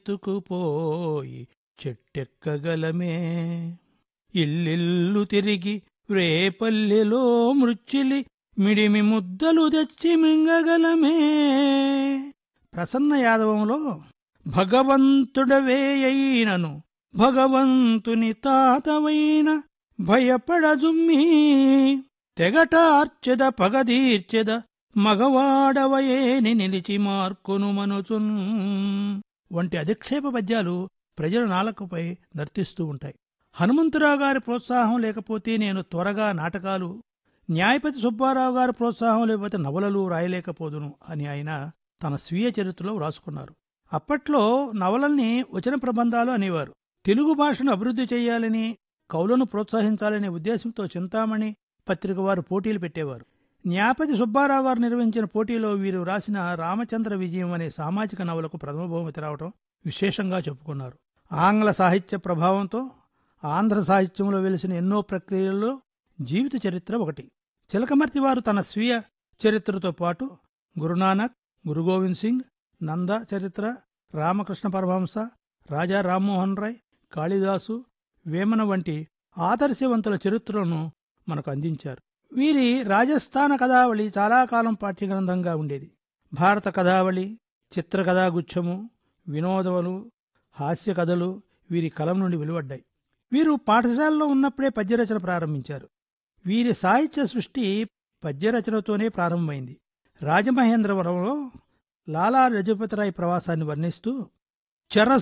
ఎత్తుకుపోయి చెట్టెక్కగలమే ఇల్లిల్లు తిరిగి రేపల్లెలో మృచ్చిలి మిడిమి ముద్దలు తెచ్చి మింగగలమే ప్రసన్న యాదవంలో భగవంతుడవేయైనను భగవంతుని తాతవైన భయపడజుమ్మీ తెగటార్చెద పగదీర్చెద మగవాడవయేని నిలిచి మార్కొను మనుచున్ వంటి అధిక్షేప పద్యాలు ప్రజల నాలకపై నర్తిస్తూ ఉంటాయి హనుమంతురావు గారి ప్రోత్సాహం లేకపోతే నేను త్వరగా నాటకాలు న్యాయపతి సుబ్బారావు గారి ప్రోత్సాహం లేకపోతే నవలలు రాయలేకపోదును అని ఆయన తన స్వీయ చరిత్రలో వ్రాసుకున్నారు అప్పట్లో నవలల్ని వచన ప్రబంధాలు అనేవారు తెలుగు భాషను అభివృద్ధి చేయాలని కవులను ప్రోత్సహించాలనే ఉద్దేశంతో చింతామణి పత్రిక వారు పోటీలు పెట్టేవారు న్యాపతి సుబ్బారావు గారు నిర్వహించిన పోటీలో వీరు రాసిన రామచంద్ర విజయం అనే సామాజిక నవలకు ప్రథమ బహుమతి రావటం విశేషంగా చెప్పుకున్నారు ఆంగ్ల సాహిత్య ప్రభావంతో ఆంధ్ర సాహిత్యంలో వెలిసిన ఎన్నో ప్రక్రియల్లో జీవిత చరిత్ర ఒకటి చిలకమర్తి వారు తన స్వీయ చరిత్రతో పాటు గురునానక్ గురు గోవింద్ సింగ్ నంద చరిత్ర రామకృష్ణ పరమహంస రాజా రామ్మోహన్ రాయ్ కాళిదాసు వేమన వంటి ఆదర్శవంతుల చరిత్రను మనకు అందించారు వీరి రాజస్థాన కథావళి చాలా కాలం పాఠ్యగ్రంథంగా ఉండేది భారత కథావళి చిత్ర కథాగుచ్ఛము వినోదములు హాస్య కథలు వీరి కలం నుండి వెలువడ్డాయి వీరు పాఠశాలలో ఉన్నప్పుడే పద్యరచన ప్రారంభించారు వీరి సాహిత్య సృష్టి పద్యరచనతోనే ప్రారంభమైంది రాజమహేంద్రవరంలో లాలా రజపతిరాయ్ ప్రవాసాన్ని వర్ణిస్తూ చరస్